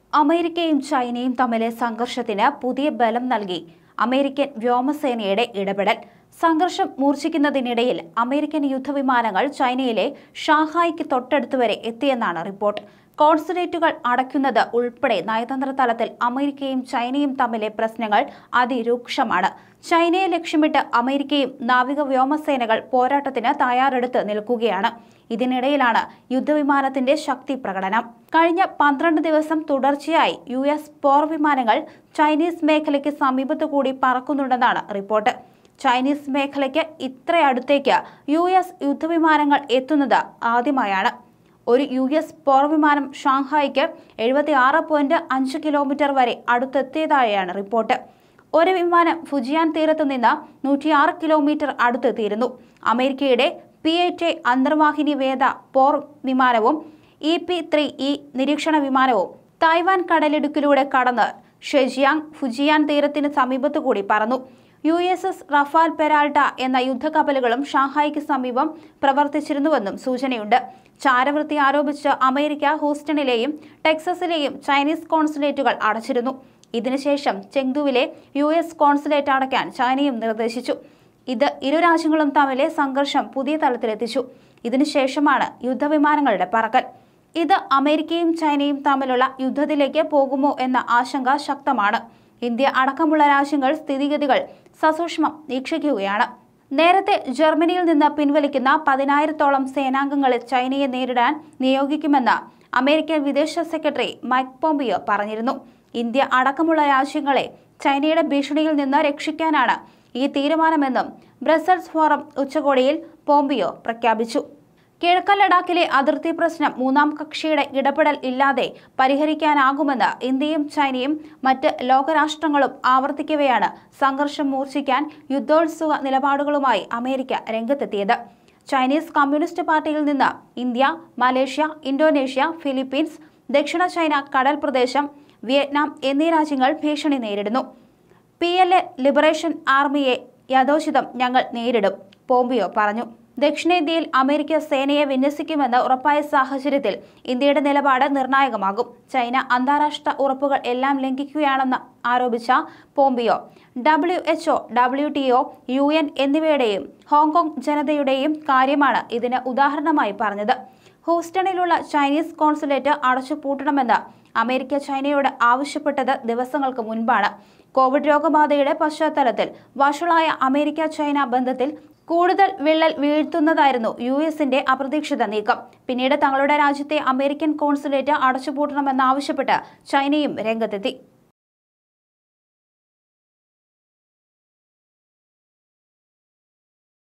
അമേരിക്കയും ചൈനയും തമ്മിലെ സംഘർഷത്തിന് പുതിയ ബലം നൽകി അമേരിക്കൻ വ്യോമസേനയുടെ ഇടപെടൽ സംഘർഷം മൂർച്ഛിക്കുന്നതിനിടയിൽ അമേരിക്കൻ യുദ്ധവിമാനങ്ങൾ ചൈനയിലെ ഷാങ്ഹായിക്ക് തൊട്ടടുത്ത് വരെ എത്തിയെന്നാണ് റിപ്പോർട്ട് കോൺസുലേറ്റുകൾ അടയ്ക്കുന്നത് ഉൾപ്പെടെ നയതന്ത്ര തലത്തിൽ അമേരിക്കയും ചൈനയും തമ്മിലെ പ്രശ്നങ്ങൾ അതിരൂക്ഷമാണ് ചൈനയെ ലക്ഷ്യമിട്ട് അമേരിക്കയും നാവിക വ്യോമസേനകൾ പോരാട്ടത്തിന് തയ്യാറെടുത്ത് നിൽക്കുകയാണ് ഇതിനിടയിലാണ് യുദ്ധവിമാനത്തിന്റെ ശക്തി പ്രകടനം കഴിഞ്ഞ പന്ത്രണ്ട് ദിവസം തുടർച്ചയായി യു എസ് പോർ വിമാനങ്ങൾ ചൈനീസ് മേഖലയ്ക്ക് സമീപത്തു കൂടി പറക്കുന്നുണ്ടെന്നാണ് റിപ്പോർട്ട് ചൈനീസ് മേഖലയ്ക്ക് ഇത്ര അടുത്തേക്ക് യു എസ് യുദ്ധവിമാനങ്ങൾ എത്തുന്നത് ആദ്യമായാണ് ഒരു യു എസ് പോർ വിമാനം ഷാങ്ഹായിക്ക് എഴുപത്തി ആറ് പോയിന്റ് അഞ്ച് കിലോമീറ്റർ വരെ അടുത്തെത്തിയതായാണ് റിപ്പോർട്ട് ഒരു വിമാനം ഫുജിയാൻ തീരത്തു നിന്ന് നൂറ്റിയാറ് കിലോമീറ്റർ അടുത്തെത്തിയിരുന്നു അമേരിക്കയുടെ പി എച്ച് അന്തർവാഹിനി വേദ പോർ വിമാനവും ഇ പി ത്രീ ഇ നിരീക്ഷണ വിമാനവും തായ്വാൻ കടലിടുക്കിലൂടെ കടന്ന് ഷെജിയാങ് ഫുജിയാൻ തീരത്തിന് സമീപത്തു കൂടി പറന്നു U S S Rafael Peralta എന്ന യുദ്ധക്കപ്പലുകളും ഷാങ്ഹായിക്ക് സമീപം പ്രവർത്തിച്ചിരുന്നുവെന്നും സൂചനയുണ്ട് ചാരവൃത്തി ആരോപിച്ച് അമേരിക്ക ഹൂസ്റ്റണിലെയും ടെക്സസിലെയും ചൈനീസ് കോൺസുലേറ്റുകൾ അടച്ചിരുന്നു ഇതിനുശേഷം ചെങ്തുവിലെ യു എസ് കോൺസുലേറ്റ് അടയ്ക്കാൻ ചൈനയും നിർദ്ദേശിച്ചു ഇത് ഇരു രാജ്യങ്ങളും തമ്മിലെ സംഘർഷം പുതിയ തലത്തിലെത്തിച്ചു ഇതിനുശേഷമാണ് യുദ്ധവിമാനങ്ങളുടെ പറക്കൽ ഇത് അമേരിക്കയും ചൈനയും തമ്മിലുള്ള യുദ്ധത്തിലേക്ക് പോകുമോ എന്ന ആശങ്ക ശക്തമാണ് ഇന്ത്യ അടക്കമുള്ള രാജ്യങ്ങൾ സ്ഥിതിഗതികൾ സസൂക്ഷ്മം വീക്ഷിക്കുകയാണ് നേരത്തെ ജർമ്മനിയിൽ നിന്ന് പിൻവലിക്കുന്ന പതിനായിരത്തോളം സേനാംഗങ്ങളെ ചൈനയെ നേരിടാൻ നിയോഗിക്കുമെന്ന് അമേരിക്കൻ വിദേശ സെക്രട്ടറി മൈക്ക് പോംപിയോ പറഞ്ഞിരുന്നു ഇന്ത്യ അടക്കമുള്ള രാജ്യങ്ങളെ ചൈനയുടെ ഭീഷണിയിൽ നിന്ന് രക്ഷിക്കാനാണ് ഈ തീരുമാനമെന്നും ബ്രസൽസ് ഫോറം ഉച്ചകോടിയിൽ പോംപിയോ പ്രഖ്യാപിച്ചു കിഴക്കൻ ലഡാക്കിലെ അതിർത്തി പ്രശ്നം മൂന്നാം കക്ഷിയുടെ ഇടപെടൽ ഇല്ലാതെ പരിഹരിക്കാനാകുമെന്ന് ഇന്ത്യയും ചൈനയും മറ്റ് ലോകരാഷ്ട്രങ്ങളും ആവർത്തിക്കവെയാണ് സംഘർഷം മൂർച്ഛിക്കാൻ യുദ്ധോത്സുക നിലപാടുകളുമായി അമേരിക്ക രംഗത്തെത്തിയത് ചൈനീസ് കമ്മ്യൂണിസ്റ്റ് പാർട്ടിയിൽ നിന്ന് ഇന്ത്യ മലേഷ്യ ഇന്തോനേഷ്യ ഫിലിപ്പീൻസ് ദക്ഷിണ ചൈന കടൽ പ്രദേശം വിയറ്റ്നാം എന്നീ രാജ്യങ്ങൾ ഭീഷണി നേരിടുന്നു പി എൽ എ ലിബറേഷൻ ആർമിയെ യഥോചിതം ഞങ്ങൾ നേരിടും പോംപിയോ പറഞ്ഞു ദക്ഷിണേന്ത്യയിൽ അമേരിക്ക സേനയെ വിന്യസിക്കുമെന്ന് ഉറപ്പായ സാഹചര്യത്തിൽ ഇന്ത്യയുടെ നിലപാട് നിർണായകമാകും ചൈന അന്താരാഷ്ട്ര ഉറപ്പുകൾ എല്ലാം ലംഘിക്കുകയാണെന്ന് ആരോപിച്ച Pompeo W H O W T O U N എന്നിവയുടെയും ഹോങ്കോങ് ജനതയുടെയും കാര്യമാണ് ഇതിന് ഉദാഹരണമായി പറഞ്ഞത് ഹൂസ്റ്റണിലുള്ള ചൈനീസ് കോൺസുലേറ്റ് അടച്ചുപൂട്ടണമെന്ന് അമേരിക്ക ചൈനയോട് ആവശ്യപ്പെട്ടത് ദിവസങ്ങൾക്ക് മുൻപാണ് കോവിഡ് രോഗബാധയുടെ പശ്ചാത്തലത്തിൽ വഷളായ അമേരിക്ക ചൈന ബന്ധത്തിൽ കൂടുതൽ വിള്ളൽ വീഴ്ത്തുന്നതായിരുന്നു യു എസിന്റെ അപ്രതീക്ഷിത നീക്കം പിന്നീട് തങ്ങളുടെ രാജ്യത്തെ അമേരിക്കൻ കോൺസുലേറ്റ് അടച്ചുപൂട്ടണമെന്നാവശ്യപ്പെട്ട് ചൈനയും രംഗത്തെത്തി